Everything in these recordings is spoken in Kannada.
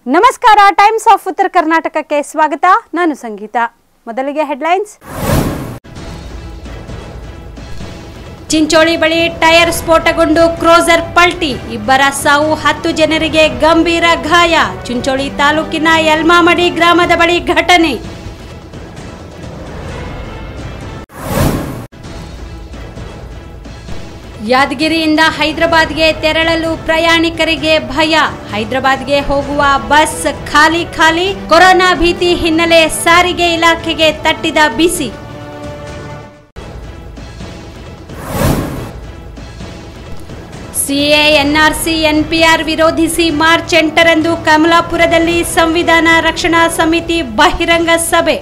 ನಮಸ್ಕಾರ ಟೈಮ್ಸ್ ಆಫ್ ಉತ್ತರ ಕರ್ನಾಟಕಕ್ಕೆ ಸ್ವಾಗತ ನಾನು ಸಂಗೀತ ಮೊದಲಿಗೆ ಹೆಡ್ಲೈನ್ಸ್ ಚಿಂಚೋಳಿ ಬಳಿ ಟೈರ್ ಸ್ಫೋಟಗೊಂಡು ಕ್ರೋಸರ್ ಪಲ್ಟಿ ಇಬ್ಬರ ಸಾವು ಹತ್ತು ಜನರಿಗೆ ಗಂಭೀರ ಗಾಯ ಚಿಂಚೋಳಿ ತಾಲೂಕಿನ ಯಲ್ಮಾಮಡಿ ಗ್ರಾಮದ ಬಳಿ ಘಟನೆ ಯಾದಗಿರಿಯಿಂದ ಹೈದರಾಬಾದ್ಗೆ ತೆರಳಲು ಪ್ರಯಾಣಿಕರಿಗೆ ಭಯ ಹೈದರಾಬಾದ್ಗೆ ಹೋಗುವ ಬಸ್ ಖಾಲಿ ಖಾಲಿ ಕೊರೋನಾ ಭೀತಿ ಹಿನ್ನೆಲೆ ಸಾರಿಗೆ ಇಲಾಖೆಗೆ ತಟ್ಟಿದ ಬಿಸಿ ಸಿಎ ಎನ್ಆರ್ಸಿ ಎನ್ಪಿಆರ್ ವಿರೋಧಿಸಿ ಮಾರ್ಚ್ ಎಂಟರಂದು ಕಮಲಾಪುರದಲ್ಲಿ ಸಂವಿಧಾನ ರಕ್ಷಣಾ ಸಮಿತಿ ಬಹಿರಂಗ ಸಭೆ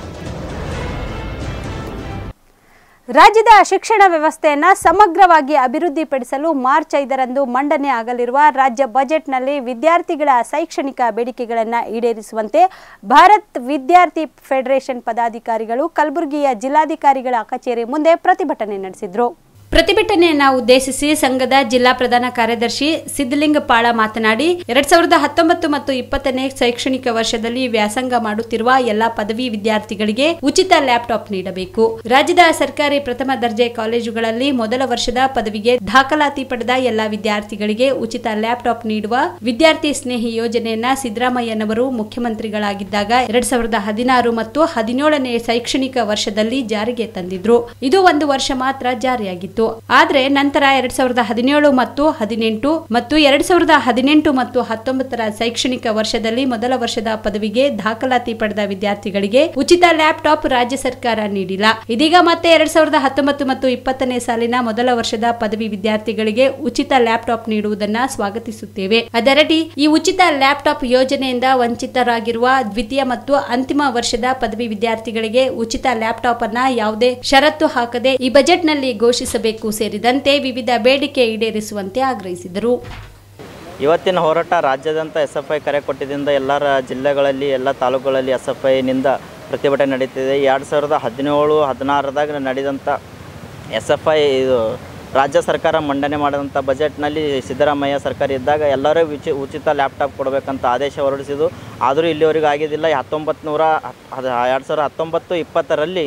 ರಾಜ್ಯದ ಶಿಕ್ಷಣ ವ್ಯವಸ್ಥೆಯನ್ನ ಸಮಗ್ರವಾಗಿ ಅಭಿವೃದ್ಧಿಪಡಿಸಲು ಮಾರ್ಚ್ ಐದರಂದು ಮಂಡನೆ ಆಗಲಿರುವ ರಾಜ್ಯ ಬಜೆಟ್ನಲ್ಲಿ ವಿದ್ಯಾರ್ಥಿಗಳ ಶೈಕ್ಷಣಿಕ ಬೇಡಿಕೆಗಳನ್ನು ಈಡೇರಿಸುವಂತೆ ಭಾರತ್ ವಿದ್ಯಾರ್ಥಿ ಫೆಡರೇಷನ್ ಪದಾಧಿಕಾರಿಗಳು ಕಲಬುರಗಿಯ ಜಿಲ್ಲಾಧಿಕಾರಿಗಳ ಕಚೇರಿ ಮುಂದೆ ಪ್ರತಿಭಟನೆ ನಡೆಸಿದ್ರು ಪ್ರತಿಭಟನೆಯನ್ನ ಉದ್ದೇಶಿಸಿ ಸಂಘದ ಜಿಲ್ಲಾ ಪ್ರಧಾನ ಕಾರ್ಯದರ್ಶಿ ಸಿದ್ದಲಿಂಗಪಾಳ ಮಾತನಾಡಿ ಎರಡ್ ಸಾವಿರದ ಹತ್ತೊಂಬತ್ತು ಮತ್ತು ಇಪ್ಪತ್ತನೇ ಶೈಕ್ಷಣಿಕ ವರ್ಷದಲ್ಲಿ ವ್ಯಾಸಂಗ ಮಾಡುತ್ತಿರುವ ಎಲ್ಲಾ ಪದವಿ ವಿದ್ಯಾರ್ಥಿಗಳಿಗೆ ಉಚಿತ ಲ್ಯಾಪ್ಟಾಪ್ ನೀಡಬೇಕು ರಾಜ್ಯದ ಸರ್ಕಾರಿ ಪ್ರಥಮ ದರ್ಜೆ ಕಾಲೇಜುಗಳಲ್ಲಿ ಮೊದಲ ವರ್ಷದ ಪದವಿಗೆ ದಾಖಲಾತಿ ಪಡೆದ ಎಲ್ಲಾ ವಿದ್ಯಾರ್ಥಿಗಳಿಗೆ ಉಚಿತ ಲ್ಯಾಪ್ಟಾಪ್ ನೀಡುವ ವಿದ್ಯಾರ್ಥಿ ಸ್ನೇಹಿ ಯೋಜನೆಯನ್ನ ಸಿದ್ದರಾಮಯ್ಯನವರು ಮುಖ್ಯಮಂತ್ರಿಗಳಾಗಿದ್ದಾಗ ಎರಡ್ ಸಾವಿರದ ಹದಿನಾರು ಮತ್ತು ಹದಿನೇಳನೇ ಶೈಕ್ಷಣಿಕ ವರ್ಷದಲ್ಲಿ ಜಾರಿಗೆ ತಂದಿದ್ರು ಇದು ಒಂದು ವರ್ಷ ಮಾತ್ರ ಜಾರಿಯಾಗಿತ್ತು ಆದ್ರೆ ನಂತರ ಎರಡ್ ಸಾವಿರದ ಹದಿನೇಳು ಮತ್ತು ಹದಿನೆಂಟು ಮತ್ತು ಎರಡ್ ಸಾವಿರದ ಹದಿನೆಂಟು ಮತ್ತು ಹತ್ತೊಂಬತ್ತರ ಶೈಕ್ಷಣಿಕ ವರ್ಷದಲ್ಲಿ ಮೊದಲ ವರ್ಷದ ಪದವಿಗೆ ದಾಖಲಾತಿ ಪಡೆದ ವಿದ್ಯಾರ್ಥಿಗಳಿಗೆ ಉಚಿತ ಲ್ಯಾಪ್ಟಾಪ್ ರಾಜ್ಯ ಸರ್ಕಾರ ನೀಡಿಲ್ಲ ಇದೀಗ ಮತ್ತೆ ಎರಡ್ ಸಾವಿರದ ಹತ್ತೊಂಬತ್ತು ಮತ್ತು ಇಪ್ಪತ್ತನೇ ಸಾಲಿನ ಮೊದಲ ವರ್ಷದ ಪದವಿ ವಿದ್ಯಾರ್ಥಿಗಳಿಗೆ ಉಚಿತ ಲ್ಯಾಪ್ಟಾಪ್ ನೀಡುವುದನ್ನ ಸ್ವಾಗತಿಸುತ್ತೇವೆ ಅದರಡಿ ಈ ಉಚಿತ ಲ್ಯಾಪ್ಟಾಪ್ ಯೋಜನೆಯಿಂದ ವಂಚಿತರಾಗಿರುವ ದ್ವಿತೀಯ ಮತ್ತು ಅಂತಿಮ ವರ್ಷದ ಪದವಿ ವಿದ್ಯಾರ್ಥಿಗಳಿಗೆ ಉಚಿತ ಲ್ಯಾಪ್ಟಾಪ್ ಅನ್ನ ಯಾವುದೇ ಷರತ್ತು ಹಾಕದೆ ಈ ಬಜೆಟ್ನಲ್ಲಿ ಘೋಷಿಸಬೇಕು ಸೇರಿದಂತೆ ವಿವಿಧ ಬೇಡಿಕೆ ಈಡೇರಿಸುವಂತೆ ಆಗ್ರಹಿಸಿದರು ಇವತ್ತಿನ ಹೋರಾಟ ರಾಜ್ಯಾದ್ಯಂತ ಎಸ್ ಎಫ್ ಐ ಕರೆ ಕೊಟ್ಟಿದ್ದರಿಂದ ಎಲ್ಲರ ಜಿಲ್ಲೆಗಳಲ್ಲಿ ಎಲ್ಲ ತಾಲೂಕುಗಳಲ್ಲಿ ಎಸ್ ಎಫ್ ಐನಿಂದ ಪ್ರತಿಭಟನೆ ನಡೀತಿದೆ ಎರಡು ಸಾವಿರದ ಹದಿನೇಳು ಹದಿನಾರದಾಗ ನಡೆದಂಥ ಎಸ್ ಎಫ್ ಐ ಇದು ರಾಜ್ಯ ಸರ್ಕಾರ ಮಂಡನೆ ಮಾಡಿದಂಥ ಬಜೆಟ್ನಲ್ಲಿ ಸಿದ್ದರಾಮಯ್ಯ ಸರ್ಕಾರ ಇದ್ದಾಗ ಎಲ್ಲರೂ ಉಚಿ ಉಚಿತ ಲ್ಯಾಪ್ಟಾಪ್ ಕೊಡಬೇಕಂತ ಆದೇಶ ಹೊರಡಿಸಿದ್ದು ಆದರೂ ಇಲ್ಲಿವರೆಗೂ ಆಗಿದ್ದಿಲ್ಲ ಹತ್ತೊಂಬತ್ತು ನೂರ ಎರಡು ಸಾವಿರದ ಹತ್ತೊಂಬತ್ತು ಇಪ್ಪತ್ತರಲ್ಲಿ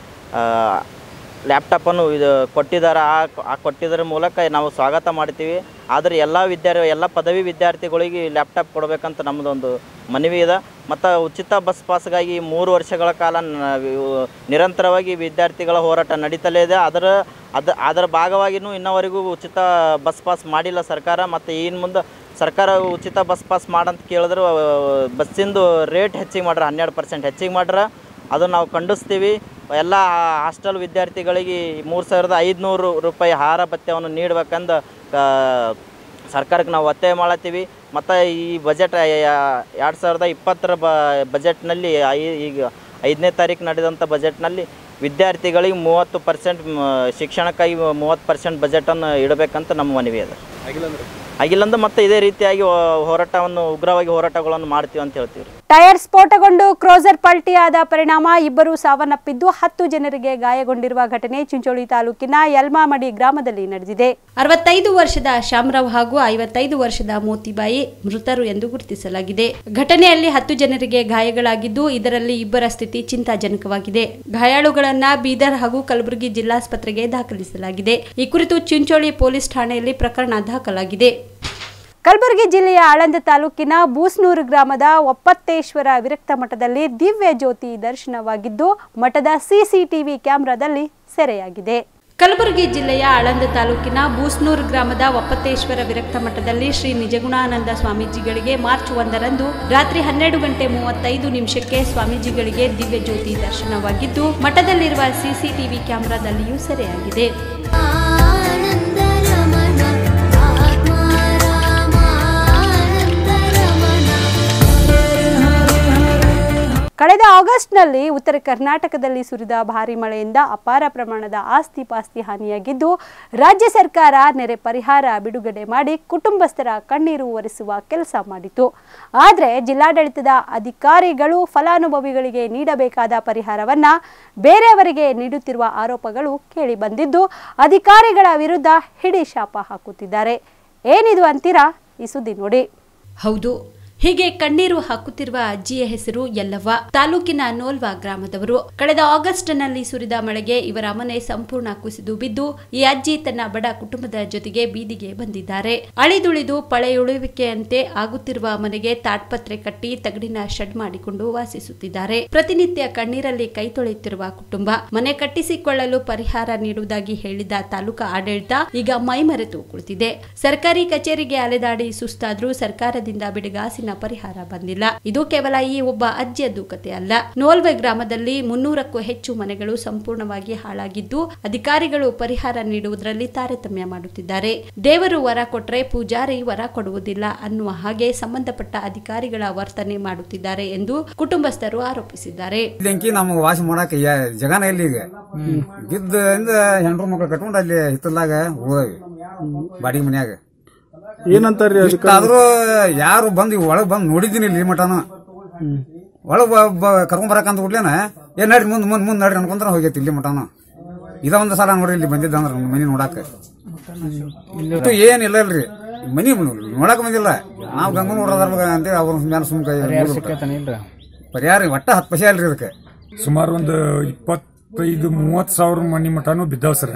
ಲ್ಯಾಪ್ಟಾಪನ್ನು ಇದು ಕೊಟ್ಟಿದ್ದಾರೆ ಆ ಆ ಕೊಟ್ಟಿದ್ದರ ಮೂಲಕ ನಾವು ಸ್ವಾಗತ ಮಾಡ್ತೀವಿ ಆದರೆ ಎಲ್ಲ ವಿದ್ಯಾರ್ಥಿ ಎಲ್ಲ ಪದವಿ ವಿದ್ಯಾರ್ಥಿಗಳಿಗೆ ಲ್ಯಾಪ್ಟಾಪ್ ಕೊಡಬೇಕಂತ ನಮ್ಮದೊಂದು ಮನವಿ ಇದೆ ಮತ್ತು ಉಚಿತ ಬಸ್ ಪಾಸ್ಗಾಗಿ ಮೂರು ವರ್ಷಗಳ ಕಾಲ ನ- ಇವು ನಿರಂತರವಾಗಿ ವಿದ್ಯಾರ್ಥಿಗಳ ಹೋರಾಟ ನಡೀತಲೇ ಇದೆ ಅದರ ಅದ ಅದರ ಭಾಗವಾಗಿಯೂ ಇನ್ನವರೆಗೂ ಉಚಿತ ಬಸ್ ಪಾಸ್ ಮಾಡಿಲ್ಲ ಸರ್ಕಾರ ಮತ್ತು ಇನ್ನು ಮುಂದೆ ಸರ್ಕಾರ ಉಚಿತ ಬಸ್ ಪಾಸ್ ಮಾಡಂತ ಕೇಳಿದ್ರು ಆ, ಬಸ್ಸಿಂದು ರೇಟ್ ಹೆಚ್ಚಿಗೆ ಮಾಡ್ರೆ ಹನ್ನೆರಡು ಪರ್ಸೆಂಟ್ ಹೆಚ್ಚಿಗೆ ಮಾಡ್ರೆ ಅದನ್ನು ನಾವು ಖಂಡಿಸ್ತೀವಿ ಎಲ್ಲ ಹಾಸ್ಟೆಲ್ ವಿದ್ಯಾರ್ಥಿಗಳಿಗೆ ಮೂರು ಸಾವಿರದ ಐದುನೂರು ರೂಪಾಯಿ ಆಹಾರ ಭತ್ಯವನ್ನು ನೀಡ್ಬೇಕಂದು ಆ, ಸರ್ಕಾರಕ್ಕೆ ನಾವು ಒತ್ತಾಯ ಮಾಡತ್ತೀವಿ ಮತ್ತು ಈ ಬಜೆಟ್ ಎರಡು ಸಾವಿರದ ಇಪ್ಪತ್ತರ ಬ ಬಜೆಟ್ನಲ್ಲಿ ಐ ಈಗ ಐದನೇ ತಾರೀಕು ನಡೆದಂಥ ಬಜೆಟ್ನಲ್ಲಿ ವಿದ್ಯಾರ್ಥಿಗಳಿಗೆ ಮೂವತ್ತು ಪರ್ಸೆಂಟ್ ಶಿಕ್ಷಣಕ್ಕಾಗಿ ಮೂವತ್ತು ಪರ್ಸೆಂಟ್ ಬಜೆಟನ್ನು ಇಡಬೇಕಂತ ನಮ್ಮ ಮನವಿ ಇದೆ ಆಗಿಲ್ಲಂದ್ರೆ ಮತ್ತೆ ಇದೇ ರೀತಿಯಾಗಿ ಹೋ- ಹೋರಾಟವನ್ನು ಉಗ್ರವಾಗಿ ಹೋರಾಟಗಳನ್ನು ಮಾಡ್ತೀವಿ ಅಂತ ಹೇಳ್ತೀವಿ ಟೈರ್ ಸ್ಫೋಟಗೊಂಡು ಕ್ರೋಸರ್ ಪಲ್ಟಿಯಾದ ಪರಿಣಾಮ ಇಬ್ಬರು ಸಾವನ್ನಪ್ಪಿದ್ದು ಹತ್ತು ಜನರಿಗೆ ಗಾಯಗೊಂಡಿರುವ ಘಟನೆ ಚಿಂಚೋಳಿ ತಾಲೂಕಿನ ಯಲ್ಮಾಮಡಿ ಗ್ರಾಮದಲ್ಲಿ ನಡೆದಿದೆ ಅರವತ್ತೈದು ವರ್ಷದ ಶಾಮರಾವ್ ಹಾಗೂ ಐವತ್ತೈದು ವರ್ಷದ ಮೋತಿಬಾಯಿ ಮೃತರು ಎಂದು ಗುರುತಿಸಲಾಗಿದೆ ಘಟನೆಯಲ್ಲಿ ಹತ್ತು ಜನರಿಗೆ ಗಾಯಗಳಾಗಿದ್ದು ಇದರಲ್ಲಿ ಇಬ್ಬರ ಸ್ಥಿತಿ ಚಿಂತಾಜನಕವಾಗಿದೆ ಗಾಯಾಳುಗಳನ್ನ ಬೀದರ್ ಹಾಗೂ ಕಲಬುರಗಿ ಜಿಲ್ಲಾಸ್ಪತ್ರೆಗೆ ದಾಖಲಿಸಲಾಗಿದೆ ಈ ಕುರಿತು ಚಿಂಚೋಳಿ ಪೊಲೀಸ್ ಠಾಣೆಯಲ್ಲಿ ಪ್ರಕರಣ ದಾಖಲಾಗಿದೆ ಕಲಬುರಗಿ ಜಿಲ್ಲೆಯ ಆಳಂದ ತಾಲೂಕಿನ ಬೂಸ್ನೂರು ಗ್ರಾಮದ ಒಪ್ಪತ್ತೇಶ್ವರ ವಿರಕ್ತ ಮಠದಲ್ಲಿ ದಿವ್ಯ ಜ್ಯೋತಿ ದರ್ಶನವಾಗಿದ್ದು ಮಠದ ಸಿಸಿಟಿವಿ ಕ್ಯಾಮೆರಾದಲ್ಲಿ ಸೆರೆಯಾಗಿದೆ ಕಲಬುರಗಿ ಜಿಲ್ಲೆಯ ಆಳಂದ ತಾಲೂಕಿನ ಬೂಸ್ನೂರು ಗ್ರಾಮದ ಒಪ್ಪತ್ತೇಶ್ವರ ವಿರಕ್ತ ಮಠದಲ್ಲಿ ಶ್ರೀ ನಿಜಗುಣಾನಂದ ಸ್ವಾಮೀಜಿಗಳಿಗೆ ಮಾರ್ಚ್ ಒಂದರಂದು ರಾತ್ರಿ ಹನ್ನೆರಡು ಗಂಟೆ ಮೂವತ್ತೈದು ನಿಮಿಷಕ್ಕೆ ಸ್ವಾಮೀಜಿಗಳಿಗೆ ದಿವ್ಯ ಜ್ಯೋತಿ ದರ್ಶನವಾಗಿದ್ದು ಮಠದಲ್ಲಿರುವ ಸಿಸಿಟಿವಿ ಕ್ಯಾಮೆರಾದಲ್ಲಿಯೂ ಸೆರೆಯಾಗಿದೆ ಆನಂದರಮಣ ಆತ್ಮಾರಾಮ ಆನಂದರಮಣ ಕಳೆದ ಆಗಸ್ಟ್ನಲ್ಲಿ ಉತ್ತರ ಕರ್ನಾಟಕದಲ್ಲಿ ಸುರಿದ ಭಾರಿ ಮಳೆಯಿಂದ ಅಪಾರ ಪ್ರಮಾಣದ ಆಸ್ತಿ ಪಾಸ್ತಿ ಹಾನಿಯಾಗಿದ್ದು ರಾಜ್ಯ ಸರ್ಕಾರ ನೆರೆ ಪರಿಹಾರ ಬಿಡುಗಡೆ ಮಾಡಿ ಕುಟುಂಬಸ್ಥರ ಕಣ್ಣೀರು ಒರೆಸುವ ಕೆಲಸ ಮಾಡಿತು ಆದರೆ ಜಿಲ್ಲಾಡಳಿತದ ಅಧಿಕಾರಿಗಳು ಫಲಾನುಭವಿಗಳಿಗೆ ನೀಡಬೇಕಾದ ಪರಿಹಾರವನ್ನ ಬೇರೆಯವರಿಗೆ ನೀಡುತ್ತಿರುವ ಆರೋಪಗಳು ಕೇಳಿಬಂದಿದ್ದು ಅಧಿಕಾರಿಗಳ ವಿರುದ್ಧ ಹಿಡಿ ಶಾಪ ಹಾಕುತ್ತಿದ್ದಾರೆ ಏನಿದು ಅಂತೀರಾ ಈ ಸುದ್ದಿ ನೋಡಿ ಹೌದು ಹೀಗೆ ಕಣ್ಣೀರು ಹಾಕುತ್ತಿರುವ ಅಜ್ಜಿಯ ಹೆಸರು ಯಲ್ಲವ್ವ ತಾಲೂಕಿನ ನೋಲ್ವಾ ಗ್ರಾಮದವರು ಕಳೆದ ಆಗಸ್ಟ್ನಲ್ಲಿ ಸುರಿದ ಮಳೆಗೆ ಇವರ ಮನೆ ಸಂಪೂರ್ಣ ಕುಸಿದು ಬಿದ್ದು ಈ ಅಜ್ಜಿ ತನ್ನ ಬಡ ಕುಟುಂಬದ ಜೊತೆಗೆ ಬೀದಿಗೆ ಬಂದಿದ್ದಾರೆ ಅಳಿದುಳಿದು ಪಳೆಯುಳುವಿಕೆಯಂತೆ ಆಗುತ್ತಿರುವ ಮನೆಗೆ ತಾಡ್ಪತ್ರೆ ಕಟ್ಟಿ ತಗಡಿನ ಶೆಡ್ ಮಾಡಿಕೊಂಡು ವಾಸಿಸುತ್ತಿದ್ದಾರೆ ಪ್ರತಿನಿತ್ಯ ಕಣ್ಣೀರಲ್ಲಿ ಕೈ ತೊಳೆಯುತ್ತಿರುವ ಕುಟುಂಬ ಮನೆ ಕಟ್ಟಿಸಿಕೊಳ್ಳಲು ಪರಿಹಾರ ನೀಡುವುದಾಗಿ ಹೇಳಿದ ತಾಲೂಕಾ ಆಡಳಿತ ಈಗ ಮೈಮರೆತು ಕುಳಿತಿದೆ ಸರ್ಕಾರಿ ಕಚೇರಿಗೆ ಅಲೆದಾಡಿ ಸುಸ್ತಾದ್ರೂ ಸರ್ಕಾರದಿಂದ ಬಿಡುಗಾಸಿನ ಪರಿಹಾರ ಬಂದಿಲ್ಲ ಇದು ಕೇವಲ ಈ ಒಬ್ಬ ಅಜ್ಜಿಯದ್ದು ಕತೆ ಅಲ್ಲ ನೋಲ್ವೆ ಗ್ರಾಮದಲ್ಲಿ ಮುನ್ನೂರಕ್ಕೂ ಹೆಚ್ಚು ಮನೆಗಳು ಸಂಪೂರ್ಣವಾಗಿ ಹಾಳಾಗಿದ್ದು ಅಧಿಕಾರಿಗಳು ಪರಿಹಾರ ನೀಡುವುದರಲ್ಲಿ ತಾರತಮ್ಯ ಮಾಡುತ್ತಿದ್ದಾರೆ ದೇವರು ವರ ಕೊಟ್ರೆ ಪೂಜಾರಿ ವರ ಕೊಡುವುದಿಲ್ಲ ಅನ್ನುವ ಹಾಗೆ ಸಂಬಂಧಪಟ್ಟ ಅಧಿಕಾರಿಗಳ ವರ್ತನೆ ಮಾಡುತ್ತಿದ್ದಾರೆ ಎಂದು ಕುಟುಂಬಸ್ಥರು ಆರೋಪಿಸಿದ್ದಾರೆ ಬೆಂಕಿ ನಮಗೆ ವಾಸ ಮಾಡಕ್ ಯಾ- ಜಗನ ಇಲ್ಲಿ ಈಗ ಬಿದ್ದ ಹೆಣ್ರು ಮಕ್ಳು ಕಟ್ಕೊಂಡು ಅಲ್ಲಿ ಹಿತ್ತಲ್ದಾಗ ಹೋಗಿ ಬಾಡಿಗೆ ಮನ್ಯಾಗ ಏನಂತಾರ್ರಿ ಅದಕ್ಕೆ ಆದ್ರೂ ಯಾರು ಬಂದು ಒಳಗ್ ಬಂದು ನೋಡಿದ್ದೀನಿ ಇಲ್ಲಿ ಮಟನ ಒಳಗ್ ಕರ್ಕೊಂಡ್ ಬರಕಂತ ಕೂಡ್ಲೇನ ಏನ್ ನಡ್ರಿ ಮುಂದ್ ಮುಂದ್ ಮುಂದ್ ನಡ್ರಿ ಅನ್ಕೊಂಡ್ರ ಹೋಗೈತಿ ಇಲ್ಲಿ ಮಟನ ಇದ ಒಂದ್ ಸಲ ನೋಡ್ರಿ ಇಲ್ಲಿ ಬಂದಿದ್ದ ಅಂದ್ರ ಮನಿ ನೋಡಾಕ ಇಷ್ಟು ಏನಿಲ್ಲ ಇಲ್ರಿ ಮನಿ ನೋಡಕ್ ಬಂದಿಲ್ಲ ನಾವ್ ಗಂಗನ್ ನೋಡೋದ್ರ ಅಂತೇಳಿ ಅವ್ರ ಮೇಲೆ ಸುಮ್ ಕೈ ಮುಗ್ದ್ಬಿಟ್ಟ. ಪರಿಹಾರ ಒಟ್ಟ ಹತ್ತು ಪೈಸೆ ಅಲ್ರಿ ಅದಕ್ಕೆ ಸುಮಾರು ಒಂದು ಇಪ್ಪತ್ತೈದು ಮೂವತ್ ಸಾವಿರ ಮನಿ ಮಟನು ಬಿದ್ದಾವ್ ಸರ್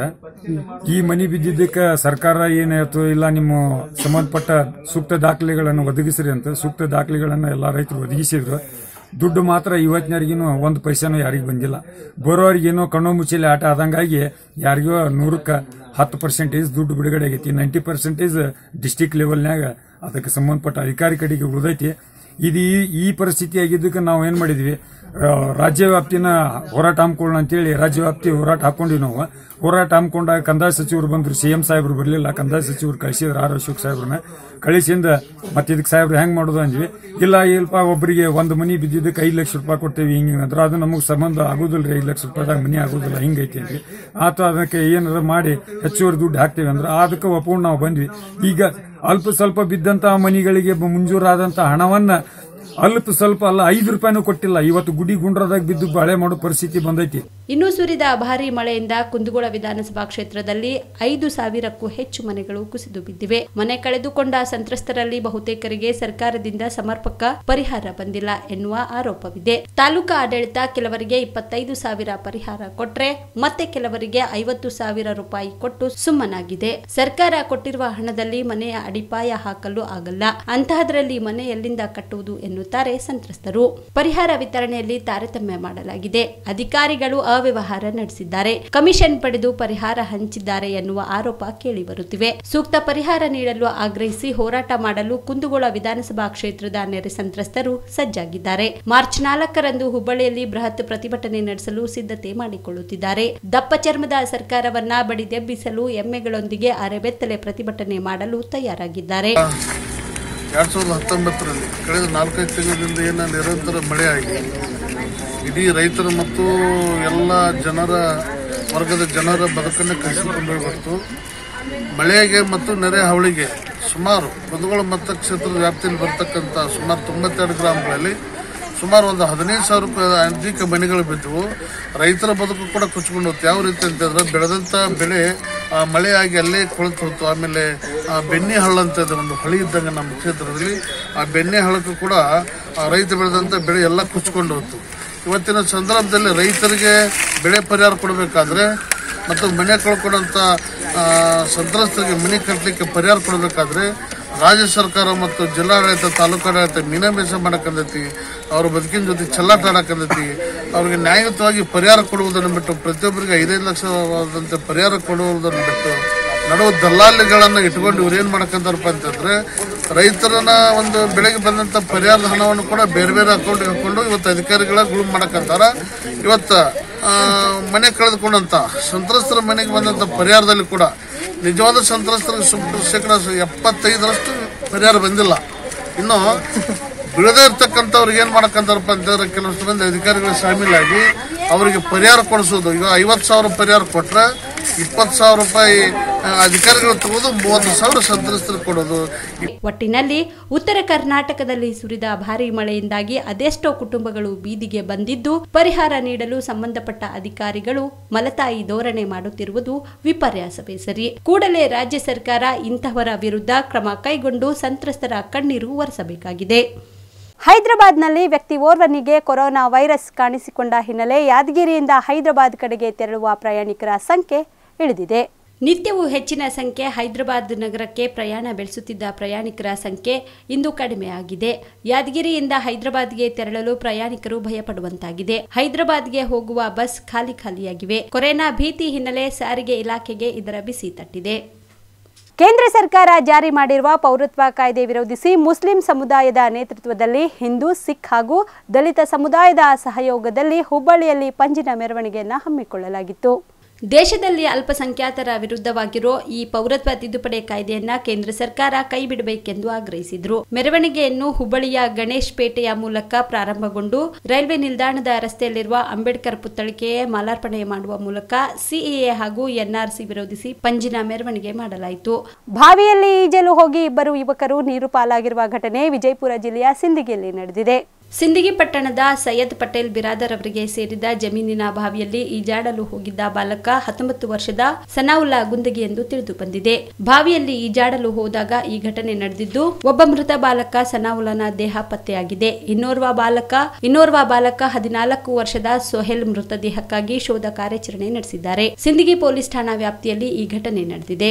ಈ ಮನಿ ಬಿದ್ದಿದ್ದಕ್ಕೆ ಸರ್ಕಾರ ಏನಾಯ್ತು ಇಲ್ಲ ನಿಮ್ಮ ಸಂಬಂಧಪಟ್ಟ ಸೂಕ್ತ ದಾಖಲೆಗಳನ್ನು ಒದಗಿಸ್ರಿ ಅಂತ ಸೂಕ್ತ ದಾಖಲೆಗಳನ್ನು ಎಲ್ಲಾ ರೈತರು ಒದಗಿಸಿದ್ರು ದುಡ್ಡು ಮಾತ್ರ ಇವತ್ತಿನವರೆಗಿನೂ ಒಂದು ಪೈಸಾನು ಯಾರಿಗೂ ಬಂದಿಲ್ಲ ಬರೋರಿಗೇನೋ ಕಣ್ಣು ಮುಚ್ಚಿಲೆ ಆಟ ಆದಂಗಾಗಿ ಯಾರಿಗೋ ನೂರಕ್ಕೆ ಹತ್ತು ಪರ್ಸೆಂಟೇಜ್ ದುಡ್ಡು ಬಿಡುಗಡೆ ಆಗೈತಿ ನೈಂಟಿ ಪರ್ಸೆಂಟೇಜ್ ಡಿಸ್ಟಿಕ್ ಲೆವೆಲ್ನಾಗ ಅದಕ್ಕೆ ಸಂಬಂಧಪಟ್ಟ ಅಧಿಕಾರಿ ಕಡೆಗೆ ಉಳಿದೈತಿ ಇದು ಈ- ಈ ಪರಿಸ್ಥಿತಿ ಆಗಿದ್ದಕ್ಕೆ ನಾವು ಏನ್ ಮಾಡಿದ್ವಿ ಆ, ರಾಜ್ಯ ವ್ಯಾಪ್ತಿನ ಹೋರಾಟ ಹಮ್ಕೊಳ್ಳೋಣ ಅಂತೇಳಿ ರಾಜ್ಯ ವ್ಯಾಪ್ತಿ ಹೋರಾಟ ಹಾಕೊಂಡಿವಿ ನಾವು ಹೋರಾಟ ಹಮ್ಕೊಂಡಾಗ ಕಂದಾಯ ಸಚಿವರು ಬಂದ್ರು ಸಿಎಂ ಸಾಹೇಬ್ರು ಬರ್ಲಿಲ್ಲ ಕಂದಾಯ ಸಚಿವರು ಕಳಿಸಿದ್ರು ಆರ್ ಅಶೋಕ್ ಸಾಹೇಬ್ರನ್ನ ಕಳಿಸಿಂದ ಮತ್ತೆ ಇದಕ್ಕೆ ಸಾಹೇಬ್ರು ಹೆಂಗ್ ಮಾಡೋದು ಅಂದ್ವಿ ಇಲ್ಲ ಇಲ್ಪ ಒಬ್ಬರಿಗೆ ಒಂದು ಮನಿ ಬಿದ್ದಿದ್ದಕ್ಕೆ ಐದು ಲಕ್ಷ ರೂಪಾಯಿ ಕೊಡ್ತೇವೆ ಹಿಂಗ ಅಂದ್ರೆ ಅದು ನಮಗೆ ಸಂಬಂಧ ಆಗೋದಿಲ್ಲ ಐದು ಲಕ್ಷ ರೂಪಾಯಿದಾಗ ಮನಿ ಆಗೋದಿಲ್ಲ ಹಿಂಗೈತಿ ಅಂದ್ವಿ ಆತ ಅದಕ್ಕೆ ಏನಾರ ಮಾಡಿ ಹೆಚ್ಚುವರಿ ದುಡ್ಡು ಹಾಕ್ತೇವೆ ಅಂದ್ರೆ ಅದಕ್ಕೆ ಒಪ್ಕೊಂಡು ನಾವು ಬಂದ್ವಿ ಈಗ ಅಲ್ಪ ಸ್ವಲ್ಪ ಬಿದ್ದಂತಹ ಮನಿಗಳಿಗೆ ಬ- ಮಂಜೂರಾದಂತಹ ಹಣವನ್ನ ಅಲ್ಪ ಸ್ವಲ್ಪ ಅಲ್ಲ ಐದು ರೂಪಾಯಿನೂ ಕೊಟ್ಟಿಲ್ಲ ಇವತ್ತು ಗುಡಿ ಗುಂಡ್ರದಾಗ ಬಿದ್ದು ಬಾಳೆ ಮಾಡೋ ಪರಿಸ್ಥಿತಿ ಬಂದೈತಿ ಇನ್ನು ಸುರಿದ ಭಾರೀ ಮಳೆಯಿಂದ ಕುಂದಗೋಳ ವಿಧಾನಸಭಾ ಕ್ಷೇತ್ರದಲ್ಲಿ ಐದು ಸಾವಿರಕ್ಕೂ ಹೆಚ್ಚು ಮನೆಗಳು ಕುಸಿದು ಬಿದ್ದಿವೆ ಮನೆ ಕಳೆದುಕೊಂಡ ಸಂತ್ರಸ್ತರಲ್ಲಿ ಬಹುತೇಕರಿಗೆ ಸರ್ಕಾರದಿಂದ ಸಮರ್ಪಕ ಪರಿಹಾರ ಬಂದಿಲ್ಲ ಎನ್ನುವ ಆರೋಪವಿದೆ ತಾಲೂಕಾ ಆಡಳಿತ ಕೆಲವರಿಗೆ ಇಪ್ಪತ್ತೈದು ಸಾವಿರ ಪರಿಹಾರ ಕೊಟ್ರೆ ಮತ್ತೆ ಕೆಲವರಿಗೆ ಐವತ್ತು ಸಾವಿರ ರೂಪಾಯಿ ಕೊಟ್ಟು ಸುಮ್ಮನಾಗಿದೆ ಸರ್ಕಾರ ಕೊಟ್ಟಿರುವ ಹಣದಲ್ಲಿ ಮನೆಯ ಅಡಿಪಾಯ ಹಾಕಲು ಆಗಲ್ಲ ಅಂತಹದರಲ್ಲಿ ಮನೆ ಎಲ್ಲಿಂದ ಕಟ್ಟುವುದು ಎನ್ನುತ್ತಾರೆ ಸಂತ್ರಸ್ತರು ಪರಿಹಾರ ವಿತರಣೆಯಲ್ಲಿ ತಾರತಮ್ಯ ಮಾಡಲಾಗಿದೆ ಅಧಿಕಾರಿಗಳು ಅವ್ಯವಹಾರ ನಡೆಸಿದ್ದಾರೆ ಕಮಿಷನ್ ಪಡೆದು ಪರಿಹಾರ ಹಂಚಿದ್ದಾರೆ ಎನ್ನುವ ಆರೋಪ ಕೇಳಿಬರುತ್ತಿವೆ ಸೂಕ್ತ ಪರಿಹಾರ ನೀಡಲು ಆಗ್ರಹಿಸಿ ಹೋರಾಟ ಮಾಡಲು ಕುಂದಗೋಳ ವಿಧಾನಸಭಾ ಕ್ಷೇತ್ರದ ನೆರೆ ಸಂತ್ರಸ್ತರು ಸಜ್ಜಾಗಿದ್ದಾರೆ ಮಾರ್ಚ್ ನಾಲ್ಕರಂದು ಹುಬ್ಬಳ್ಳಿಯಲ್ಲಿ ಬೃಹತ್ ಪ್ರತಿಭಟನೆ ನಡೆಸಲು ಸಿದ್ಧತೆ ಮಾಡಿಕೊಳ್ಳುತ್ತಿದ್ದಾರೆ ದಪ್ಪ ಚರ್ಮದ ಸರ್ಕಾರವನ್ನ ಬಡಿದೆಬ್ಬಿಸಲು ಎಮ್ಮೆಗಳೊಂದಿಗೆ ಅರೆಬೆತ್ತಲೆ ಪ್ರತಿಭಟನೆ ಮಾಡಲು ತಯಾರಾಗಿದ್ದಾರೆ ಎರಡು ಸಾವಿರದ ಹತ್ತೊಂಬತ್ತರಲ್ಲಿ ಕಳೆದ ನಾಲ್ಕೈದು ತಿಂಗಳಿಂದ ಏನು ನಿರಂತರ ಮಳೆಯಾಗಿ ಇಡೀ ರೈತರ ಮತ್ತು ಎಲ್ಲ ಜನರ ವರ್ಗದ ಜನರ ಬದುಕನ್ನು ಕಸಿದುಕೊಂಡು ಹೋಗ್ಬಿಡ್ತು ಮಳೆಗೆ ಮತ್ತು ನೆರೆ ಹಾವಳಿಗೆ ಸುಮಾರು ಕುಂದಗೋಳ ಮತಕ್ಷೇತ್ರದ ವ್ಯಾಪ್ತಿಯಲ್ಲಿ ಬರ್ತಕ್ಕಂಥ ಸುಮಾರು ತೊಂಬತ್ತೆರಡು ಗ್ರಾಮಗಳಲ್ಲಿ ಸುಮಾರು ಒಂದು ಹದಿನೈದು ಸಾವಿರ ರೂಪಾಯಿ ಅಧಿಕ ಮನೆಗಳು ಬಿದ್ದವು ರೈತರ ಬದುಕು ಕೂಡ ಕುಚ್ಕೊಂಡು ಹೋಗ್ತು ಯಾವ ರೀತಿ ಅಂತಂದ್ರೆ ಬೆಳೆದಂಥ ಬೆಳೆ ಆ, ಮಳೆಯಾಗಿ ಅಲ್ಲೇ ಕೊಳೆತು ಹೋಯ್ತು ಆಮೇಲೆ ಆ, ಬೆಣ್ಣೆ ಹಳ್ಳ ಅಂತ ಇದೆ ಒಂದು ಹೊಳಿ ಇದ್ದಂಗೆ ನಮ್ಮ ಕ್ಷೇತ್ರದಲ್ಲಿ ಆ ಬೆಣ್ಣೆ ಹಳ್ಳಕ್ಕೂ ಕೂಡ ಆ, ರೈತ ಬೆಳೆದಂಥ ಬೆಳೆ ಎಲ್ಲ ಕುಚ್ಕೊಂಡು ಹೋಯ್ತು ಇವತ್ತಿನ ಸಂದರ್ಭದಲ್ಲಿ ರೈತರಿಗೆ ಬೆಳೆ ಪರಿಹಾರ ಕೊಡಬೇಕಾದ್ರೆ ಮತ್ತು ಮನೆ ಕಳ್ಕೊಂಡಂಥ ಆ, ಸಂತ್ರಸ್ತರಿಗೆ ಮನೆ ಕಟ್ಟಲಿಕ್ಕೆ ಪರಿಹಾರ ಕೊಡಬೇಕಾದ್ರೆ ರಾಜ್ಯ ಸರ್ಕಾರ ಮತ್ತು ಜಿಲ್ಲಾಡಳಿತ ತಾಲೂಕಾಡಳಿತ ಮೀನಾಮೇಷ ಮಾಡಕ್ಕಂದೈತಿ ಅವ್ರ ಬದುಕಿನ ಜೊತೆ ಚೆಲ್ಲಾಟ ಆಡಕ್ಕಂದೈತಿ ಅವ್ರಿಗೆ ನ್ಯಾಯಯುತವಾಗಿ ಪರಿಹಾರ ಕೊಡುವುದನ್ನು ಬಿಟ್ಟು ಪ್ರತಿಯೊಬ್ಬರಿಗೆ ಐದೈದು ಲಕ್ಷವಾದಂತೆ ಪರಿಹಾರ ಕೊಡುವುದನ್ನು ಬಿಟ್ಟು ನಡುವ ದಲ್ಲಾಳಿಗಳನ್ನ ಇಟ್ಕೊಂಡು ಇವ್ರು ಏನ್ ಮಾಡಕ್ಕಂತಾರಪ್ಪ ಅಂತಂದ್ರೆ ರೈತರನ್ನ ಒಂದು ಬೆಳೆಗೆ ಬಂದಂತ ಪರಿಹಾರದ ಹಣವನ್ನು ಕೂಡ ಬೇರೆ ಬೇರೆ ಅಕೌಂಟ್ಗೆ ಹಾಕೊಂಡು ಇವತ್ತು ಅಧಿಕಾರಿಗಳ ಗುಳುಮ್ ಮಾಡಕ್ಕಂತಾರ ಇವತ್ತ ಆ, ಮನೆ ಕಳೆದುಕೊಂಡಂತ ಸಂತ್ರಸ್ತರ ಮನೆಗೆ ಬಂದಂತ ಪರಿಹಾರದಲ್ಲಿ ಕೂಡ ನಿಜವಾದ ಸಂತ್ರಸ್ತರಿಗೆ ಸುಮಾರು ಶೇಕಡ ಎಪ್ಪತ್ತೈದರಷ್ಟು ಪರಿಹಾರ ಬಂದಿಲ್ಲ ಇನ್ನು ಬಿಡದೇ ಇರ್ತಕ್ಕಂಥವ್ರಿಗೆ ಏನ್ ಮಾಡಕ್ಕಂತಾರಪ್ಪ ಅಂತಂದ್ರೆ ಕೆಲವಷ್ಟು ಮಂದಿ ಅಧಿಕಾರಿಗಳು ಶಾಮೀಲಾಗಿ ಅವರಿಗೆ ಪರಿಹಾರ ಕೊಡಿಸೋದು ಈಗ ಐವತ್ತು ಸಾವಿರ ಪರಿಹಾರ ಕೊಟ್ರೆ ಇಪ್ಪತ್ತು ಸಾವಿರ ರೂಪಾಯಿ ಆ, ಅಧಿಕಾರಿಗಳು ತಗೋದು ಮೂವತ್ತು ಸಾವಿರ ಸಂತ್ರಸ್ತರಿಗೆ ಕೊಡೋದು ಒಟ್ಟಿನಲ್ಲಿ ಉತ್ತರ ಕರ್ನಾಟಕದಲ್ಲಿ ಸುರಿದ ಭಾರೀ ಮಳೆಯಿಂದಾಗಿ ಅದೆಷ್ಟೋ ಕುಟುಂಬಗಳು ಬೀದಿಗೆ ಬಂದಿದ್ದು ಪರಿಹಾರ ನೀಡಲು ಸಂಬಂಧಪಟ್ಟ ಅಧಿಕಾರಿಗಳು ಮಲತಾಯಿ ಧೋರಣೆ ಮಾಡುತ್ತಿರುವುದು ವಿಪರ್ಯಾಸವೇ ಸರಿ ಕೂಡಲೇ ರಾಜ್ಯ ಸರ್ಕಾರ ಇಂತಹವರ ವಿರುದ್ಧ ಕ್ರಮ ಕೈಗೊಂಡು ಸಂತ್ರಸ್ತರ ಕಣ್ಣೀರು ಒರೆಸಬೇಕಾಗಿದೆ ಹೈದರಾಬಾದ್ನಲ್ಲಿ ವ್ಯಕ್ತಿ ಓರ್ವನಿಗೆ ಕೊರೋನಾ ವೈರಸ್ ಕಾಣಿಸಿಕೊಂಡ ಹಿನ್ನೆಲೆ ಯಾದಗಿರಿಯಿಂದ ಹೈದರಾಬಾದ್ ಕಡೆಗೆ ತೆರಳುವ ಪ್ರಯಾಣಿಕರ ಸಂಖ್ಯೆ ಇಳಿದಿದೆ ನಿತ್ಯವೂ ಹೆಚ್ಚಿನ ಸಂಖ್ಯೆ ಹೈದರಾಬಾದ್ ನಗರಕ್ಕೆ ಪ್ರಯಾಣ ಬೆಳೆಸುತ್ತಿದ್ದ ಪ್ರಯಾಣಿಕರ ಸಂಖ್ಯೆ ಇಂದು ಕಡಿಮೆಯಾಗಿದೆ ಯಾದಗಿರಿಯಿಂದ ಹೈದರಾಬಾದ್ಗೆ ತೆರಳಲು ಪ್ರಯಾಣಿಕರು ಭಯಪಡುವಂತಾಗಿದೆ ಹೈದರಾಬಾದ್ಗೆ ಹೋಗುವ ಬಸ್ ಖಾಲಿ ಖಾಲಿಯಾಗಿವೆ ಕೊರೋನಾ ಭೀತಿ ಹಿನ್ನೆಲೆ ಸಾರಿಗೆ ಇಲಾಖೆಗೆ ಇದರ ಬಿಸಿ ತಟ್ಟಿದೆ ಕೇಂದ್ರ ಸರ್ಕಾರ ಜಾರಿ ಮಾಡಿರುವ ಪೌರತ್ವ ಕಾಯ್ದೆ ವಿರೋಧಿಸಿ ಮುಸ್ಲಿಂ ಸಮುದಾಯದ ನೇತೃತ್ವದಲ್ಲಿ ಹಿಂದೂ ಸಿಖ್ ಹಾಗೂ ದಲಿತ ಸಮುದಾಯದ ಸಹಯೋಗದಲ್ಲಿ ಹುಬ್ಬಳ್ಳಿಯಲ್ಲಿ ಪಂಜಿನ ಮೆರವಣಿಗೆಯನ್ನು ಹಮ್ಮಿಕೊಳ್ಳಲಾಗಿತ್ತು ದೇಶದಲ್ಲಿ ಅಲ್ಪಸಂಖ್ಯಾತರ ವಿರುದ್ಧವಾಗಿರೋ ಈ ಪೌರತ್ವ ತಿದ್ದುಪಡಿ ಕಾಯ್ದೆಯನ್ನ ಕೇಂದ್ರ ಸರ್ಕಾರ ಕೈಬಿಡಬೇಕೆಂದು ಆಗ್ರಹಿಸಿದ್ರು ಮೆರವಣಿಗೆಯನ್ನು ಹುಬ್ಬಳ್ಳಿಯ ಗಣೇಶ್ ಪೇಟೆಯ ಮೂಲಕ ಪ್ರಾರಂಭಗೊಂಡು ರೈಲ್ವೆ ನಿಲ್ದಾಣದ ರಸ್ತೆಯಲ್ಲಿರುವ ಅಂಬೇಡ್ಕರ್ ಪುತ್ಥಳಿಕೆಯೇ ಮಾಲಾರ್ಪಣೆ ಮಾಡುವ ಮೂಲಕ ಸಿಎಎ ಹಾಗೂ ಎನ್ಆರ್ಸಿ ವಿರೋಧಿಸಿ ಪಂಜಿನ ಮೆರವಣಿಗೆ ಮಾಡಲಾಯಿತು ಬಾವಿಯಲ್ಲಿ ಈಜಲು ಹೋಗಿ ಇಬ್ಬರು ಯುವಕರು ನೀರು ಪಾಲಾಗಿರುವ ಘಟನೆ ವಿಜಯಪುರ ಜಿಲ್ಲೆಯ ಸಿಂದಗಿಯಲ್ಲಿ ನಡೆದಿದೆ ಸಿಂದಗಿ ಪಟ್ಟಣದ ಸೈಯದ್ ಪಟೇಲ್ ಬಿರಾದರ್ ಅವರಿಗೆ ಸೇರಿದ ಜಮೀನಿನ ಬಾವಿಯಲ್ಲಿ ಈಜಾಡಲು ಹೋಗಿದ್ದ ಬಾಲಕ ಹತ್ತೊಂಬತ್ತು ವರ್ಷದ ಸನಾವುಲ್ಲಾ ಗುಂದಗಿ ಎಂದು ತಿಳಿದು ಬಂದಿದೆ ಬಾವಿಯಲ್ಲಿ ಈಜಾಡಲು ಹೋದಾಗ ಈ ಘಟನೆ ನಡೆದಿದ್ದು ಒಬ್ಬ ಮೃತ ಬಾಲಕ ಸನಾವುಲ್ಲನ ದೇಹ ಪತ್ತೆಯಾಗಿದೆ ಇನ್ನೋರ್ವ ಬಾಲಕ ಇನ್ನೋರ್ವ ಬಾಲಕ ಹದಿನಾಲ್ಕು ವರ್ಷದ ಸೊಹೆಲ್ ಮೃತದೇಹಕ್ಕಾಗಿ ಶೋಧ ಕಾರ್ಯಾಚರಣೆ ನಡೆಸಿದ್ದಾರೆ ಸಿಂದಗಿ ಪೊಲೀಸ್ ಠಾಣಾ ವ್ಯಾಪ್ತಿಯಲ್ಲಿ ಈ ಘಟನೆ ನಡೆದಿದೆ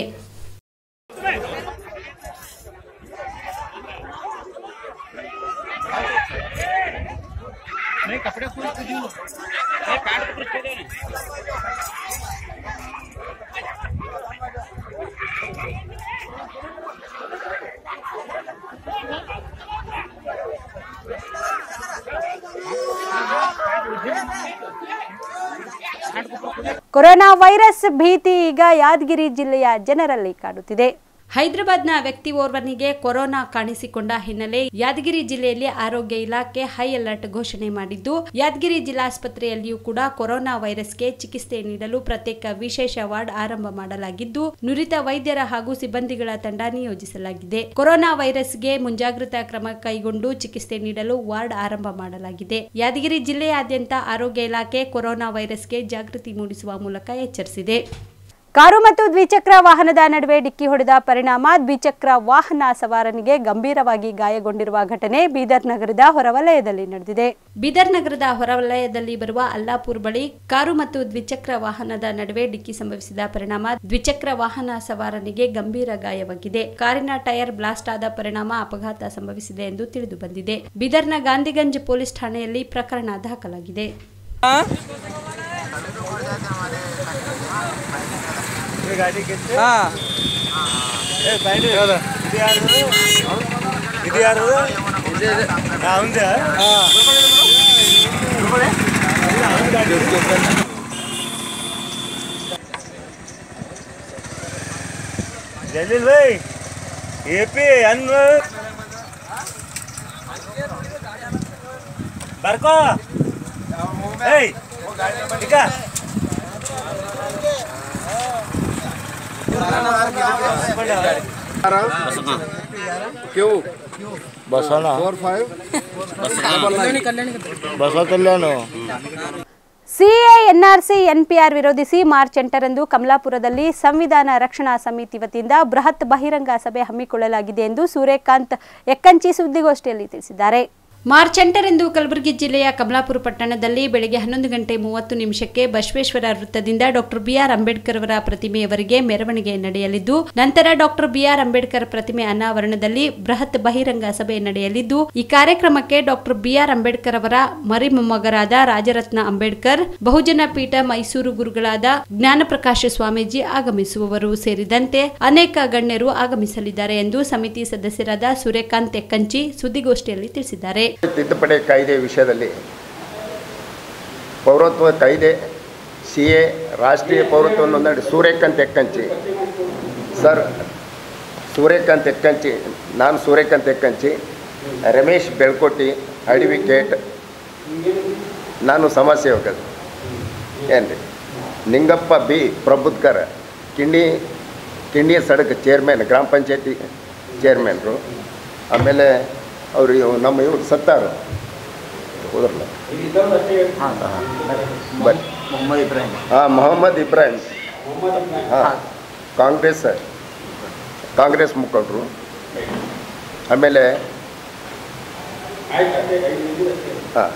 ಕೊರೋನಾ ವೈರಸ್ ಭೀತಿ ಈಗ ಯಾದಗಿರಿ ಜಿಲ್ಲೆಯ ಜನರಲ್ಲಿ ಕಾಡುತ್ತಿದೆ ಹೈದರಾಬಾದ್ನ ವ್ಯಕ್ತಿ ಓರ್ವನಿಗೆ ಕೊರೋನಾ ಕಾಣಿಸಿಕೊಂಡ ಹಿನ್ನೆಲೆ ಯಾದಗಿರಿ ಜಿಲ್ಲೆಯಲ್ಲಿ ಆರೋಗ್ಯ ಇಲಾಖೆ ಹೈ ಅಲರ್ಟ್ ಘೋಷಣೆ ಮಾಡಿದ್ದು ಯಾದಗಿರಿ ಜಿಲ್ಲಾಸ್ಪತ್ರೆಯಲ್ಲಿಯೂ ಕೂಡ ಕೊರೋನಾ ವೈರಸ್ಗೆ ಚಿಕಿತ್ಸೆ ನೀಡಲು ಪ್ರತ್ಯೇಕ ವಿಶೇಷ ವಾರ್ಡ್ ಆರಂಭ ಮಾಡಲಾಗಿದ್ದು ನುರಿತ ವೈದ್ಯರ ಹಾಗೂ ಸಿಬ್ಬಂದಿಗಳ ತಂಡ ನಿಯೋಜಿಸಲಾಗಿದೆ ಕೊರೋನಾ ವೈರಸ್ಗೆ ಮುಂಜಾಗ್ರತಾ ಕ್ರಮ ಕೈಗೊಂಡು ಚಿಕಿತ್ಸೆ ನೀಡಲು ವಾರ್ಡ್ ಆರಂಭ ಮಾಡಲಾಗಿದೆ ಯಾದಗಿರಿ ಜಿಲ್ಲೆಯಾದ್ಯಂತ ಆರೋಗ್ಯ ಇಲಾಖೆ ಕೊರೋನಾ ವೈರಸ್ಗೆ ಜಾಗೃತಿ ಮೂಡಿಸುವ ಮೂಲಕ ಎಚ್ಚರಿಸಿದೆ ಕಾರು ಮತ್ತು ದ್ವಿಚಕ್ರ ವಾಹನದ ನಡುವೆ ಡಿಕ್ಕಿ ಹೊಡೆದ ಪರಿಣಾಮ ದ್ವಿಚಕ್ರ ವಾಹನ ಸವಾರನಿಗೆ ಗಂಭೀರವಾಗಿ ಗಾಯಗೊಂಡಿರುವ ಘಟನೆ ಬೀದರ್ ನಗರದ ಹೊರವಲಯದಲ್ಲಿ ನಡೆದಿದೆ ಬೀದರ್ ನಗರದ ಹೊರವಲಯದಲ್ಲಿ ಬರುವ ಅಲ್ಲಾಪುರ್ ಬಳಿ ಕಾರು ಮತ್ತು ದ್ವಿಚಕ್ರ ವಾಹನದ ನಡುವೆ ಡಿಕ್ಕಿ ಸಂಭವಿಸಿದ ಪರಿಣಾಮ ದ್ವಿಚಕ್ರ ವಾಹನ ಸವಾರನಿಗೆ ಗಂಭೀರ ಗಾಯವಾಗಿದೆ ಕಾರಿನ ಟೈರ್ ಬ್ಲಾಸ್ಟ್ ಆದ ಪರಿಣಾಮ ಅಪಘಾತ ಸಂಭವಿಸಿದೆ ಎಂದು ತಿಳಿದು ಬಂದಿದೆ ಬೀದರ್ನ ಗಾಂಧಿಗಂಜ್ ಪೊಲೀಸ್ ಠಾಣೆಯಲ್ಲಿ ಪ್ರಕರಣ ದಾಖಲಾಗಿದೆ ಇದು ಯಾರು ಅವಂದ ಜಲೀಲ್ ಬೈ ಎ ಪಿ ಅನ್ನ ಬರ್ಕೋ ಏಯ್ ಈಗ Basavanna Basava Kalyana CA NRC NPR ವಿರೋಧಿಸಿ ಮಾರ್ಚ್ ಎಂಟರಂದು ಕಮಲಾಪುರದಲ್ಲಿ ಸಂವಿಧಾನ ರಕ್ಷಣಾ ಸಮಿತಿ ವತಿಯಿಂದ ಬೃಹತ್ ಬಹಿರಂಗ ಸಭೆ ಹಮ್ಮಿಕೊಳ್ಳಲಾಗಿದೆ ಎಂದು ಸೂರ್ಯಕಾಂತ್ ಎಕ್ಕಂಚಿ ಸುದ್ದಿಗೋಷ್ಠಿಯಲ್ಲಿ ತಿಳಿಸಿದ್ದಾರೆ ಮಾರ್ಚ್ ಎಂಟರಂದು ಕಲಬುರಗಿ ಜಿಲ್ಲೆಯ ಕಮಲಾಪುರ ಪಟ್ಟಣದಲ್ಲಿ ಬೆಳಗ್ಗೆ ಹನ್ನೊಂದು ಗಂಟೆ ಮೂವತ್ತು ನಿಮಿಷಕ್ಕೆ ಬಸವೇಶ್ವರ ವೃತ್ತದಿಂದ ಡಾಕ್ಟರ್ ಬಿಆರ್ ಅಂಬೇಡ್ಕರ್ ಅವರ ಪ್ರತಿಮೆಯವರೆಗೆ ಮೆರವಣಿಗೆ ನಡೆಯಲಿದ್ದು ನಂತರ ಡಾಕ್ಟರ್ ಬಿಆರ್ ಅಂಬೇಡ್ಕರ್ ಪ್ರತಿಮೆ ಅನಾವರಣದಲ್ಲಿ ಬೃಹತ್ ಬಹಿರಂಗ ಸಭೆ ನಡೆಯಲಿದ್ದು ಈ ಕಾರ್ಯಕ್ರಮಕ್ಕೆ ಡಾಕ್ಟರ್ ಬಿಆರ್ ಅಂಬೇಡ್ಕರ್ ಅವರ ಮರಿಮೊಮ್ಮಗರಾದ ರಾಜರತ್ನ ಅಂಬೇಡ್ಕರ್ ಬಹುಜನ ಪೀಠ ಮೈಸೂರು ಗುರುಗಳಾದ ಜ್ಞಾನಪ್ರಕಾಶ ಸ್ವಾಮೀಜಿ ಆಗಮಿಸುವವರು ಸೇರಿದಂತೆ ಅನೇಕ ಗಣ್ಯರು ಆಗಮಿಸಲಿದ್ದಾರೆ ಎಂದು ಸಮಿತಿ ಸದಸ್ಯರಾದ ಸೂರ್ಯಕಾಂತ್ ಎಕ್ಕಂಚಿ ಸುದ್ದಿಗೋಷ್ಠಿಯಲ್ಲಿ ತಿಳಿಸಿದ್ದಾರೆ ತಿದ್ದುಪಡಿ ಕಾಯ್ದೆ ವಿಷಯದಲ್ಲಿ ಪೌರತ್ವ ಕಾಯ್ದೆ ಸಿ ಎ ರಾಷ್ಟ್ರೀಯ ಪೌರತ್ವ ನೋಂದಣಿ ಸೂರ್ಯಕಾಂತ್ ಎಕ್ಕಂಚಿ ಸರ್ ಸೂರ್ಯಕಾಂತ್ ಎಕ್ಕಂಚಿ ನಾನು ಸೂರ್ಯಕಾಂತ್ ಎಕ್ಕಂಚಿ ರಮೇಶ್ ಬೆಳ್ಕೋಟಿ ಅಡ್ವಿಕೇಟ್ ನಾನು ಸಮಾಜ ಸೇವಕ ಏನು ರೀ ನಿಂಗಪ್ಪ ಬಿ ಪ್ರಬುದ್ಕರ್ ಕಿಂಡಿ ಕಿಂಡಿ ಸಡಕ್ ಚೇರ್ಮನ್ ಗ್ರಾಮ ಪಂಚಾಯತಿ ಚೇರ್ಮನ್ರು ಆಮೇಲೆ ಅವರು ಇವ್- ನಮ್ಮ ಇವ್ರು ಸತ್ತಾರು ಹೋದ್ರಲ್ಲ ಬಟ್ ಮೊಹಮ್ಮದ್ ಇಬ್ರಾಹಿಂ ಹಾಂ ಮೊಹಮ್ಮದ್ ಇಬ್ರಾಹಿಂ ಹಾಂ ಕಾಂಗ್ರೆಸ್ ಕಾಂಗ್ರೆಸ್ ಮುಖಂಡರು ಆಮೇಲೆ ಹಾಂ